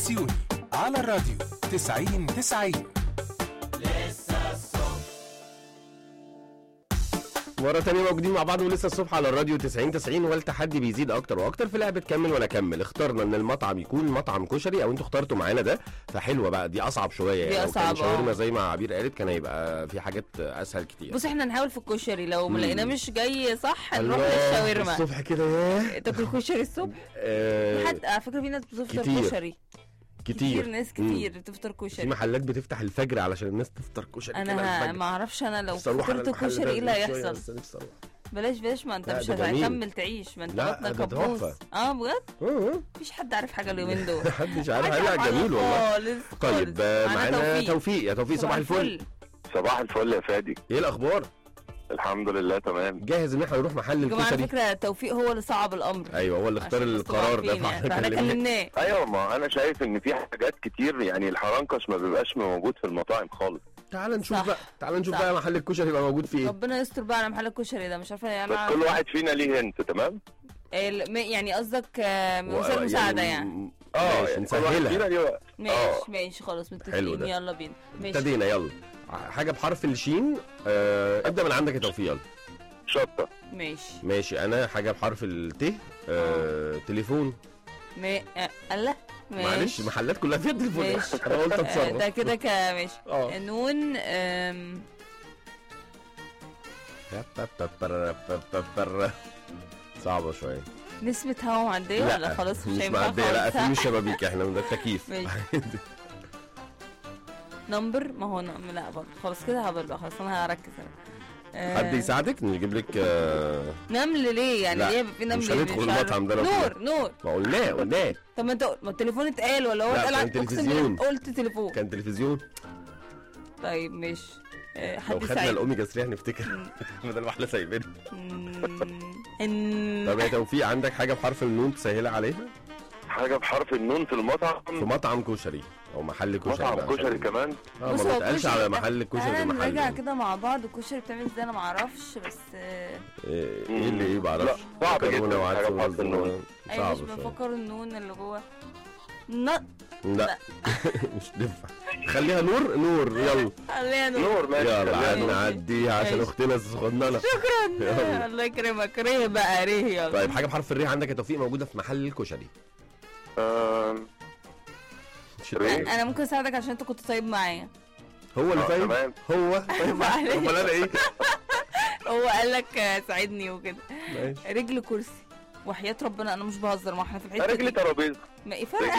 بسيوني على الراديو 90 90 مرة تانية موجودين مع بعض ولسه الصبح على الراديو 90 90 والتحدي بيزيد أكتر وأكتر في لعبة كمل وأنا أكمل اخترنا إن المطعم يكون مطعم كشري أو أنتوا اخترتوا معانا ده فحلوة بقى دي أصعب شوية دي يعني لو كان أصعب، شاورما آه. زي ما عبير قالت كان هيبقى في حاجات أسهل كتير بص احنا نحاول في الكشري لو ما مم. لقيناه مش جاي صح نروح الله، للشاورما الصبح كده ياه تاكل كشري الصبح آه، حد على فكره في ناس بتفطر كتير. كشري كتير ناس مم. كتير بتفطر في كشري محلات بتفتح الفجر علشان الناس تفطر كشري كده انا ه- الفجر. ما اعرفش انا لو نفسي أروح على فطرت المحل ده كشري ايه اللي شوية، هيحصل بس نفسي أروح. بلاش بلاش ما انت لا، مش ده جميل. هتكمل تعيش ما انت لا، بطنك ده كبوس تحفة. اه بجد آه، مفيش حد عارف حاجه اليومين دول محدش عارف محدش لا عارف جميل والله خالص طيب خالص. آه، معانا توفيق توفيق يا توفيق صباح الفل صباح الفل يا فادي ايه الاخبار الحمد لله تمام جاهز ان احنا نروح محل يا جماعه على الكشري فكره توفيق هو اللي صعب الامر ايوه هو اللي اختار عشان بس تبقوا القرار ده عارفين يعني. فاحنا فاحنا كلمناه كلمناه ايوه ما انا شايف ان في حاجات كتير يعني الحرنكش ما بيبقاش موجود في المطاعم خالص تعال نشوف صح. بقى تعال نشوف صح. بقى محل الكشري يبقى موجود فيه ايه ربنا يستر بقى على محل الكشري ده مش عارفه يعني بس أنا- كل واحد فينا ليه هنت تمام ال- م- يعني قصدك آه، و- وسائل مساعده يعني م- اه ماشي يعني كل واحد نسهلها فينا ليه ماشي آه. ماشي خلاص حلو متفقين ده. يلا بينا ماشي ابتدينا يلا ع- حاجه بحرف الشين آه ابدا من عندك يا توفيق يلا شطه ماشي ماشي انا حاجه بحرف الت آه تليفون ما آه، الله ماشي معلش محلات كلها فيها تليفون ماشي. انا قلت آه، اتصرف ده كده ك ماشي اه نون آم، صعبه شويه نسمة هوا معدية ولا خلاص مش مش هينفع معديه لا خالص في مش شبابيك احنا من ده التكييف ماشي. نمبر ما هو ن- لا برضه خلاص كده هبل بقى خلاص انا هركز انا آه، حد يساعدك نجيب لك آه، نمل ليه يعني لا، ليه في نمل مش هندخل عارف- المطعم ده لو نور نور ما قلناه قلناه طب ما انت ما التليفون اتقال ولا هو لا، اتقال كان على- اقسم تلفزيون. بالله قلت تليفون كان تلفزيون طيب ماشي آه، لو حد خدنا يساعد الاوميجا 3 هنفتكر بدل ما احنا سايبينها مم، ان طب يا توفيق عندك حاجه بحرف النون تسهلها عليها حاجه بحرف النون في في المطعم مطعم كشري او محل كشري بقى مطعم كشري عشان- كمان اه بص ما هو بيتقالش الكشري على ده- محل الكشري تعالى ده محل نراجع كده مع بعض الكشري بتعمل ازاي انا ما اعرفش بس آه، ايه إيه اللي ايه بعرفش لا، صعب جدا مكرونة وعدس حاجة بحرف ورز النون. و- ايوه مش صعب شويه بفكر النون اللي جوه ن لا مش تنفع خليها نور نور يلا خلينا نور نور ماشي يلا خلينا عاد نور. نعديها عشان ماشي. اختنا صغننه شكرا يلا. الله يكرمك ريه بقى ريه يلا طيب حاجه بحرف الري عندك يا توفيق موجوده في محل الكشري آم، ري. انا ممكن اساعدك عشان انت كنت طيب معايا هو اللي آه، فاهم تمام. هو طيب معلش. امال انا ايه هو قال لك آه، ساعدني وكده ماشي رجل كرسي وحياة ربنا انا مش بهزر ما احنا في الحته رجل دي ترابيزه ما ايه فرق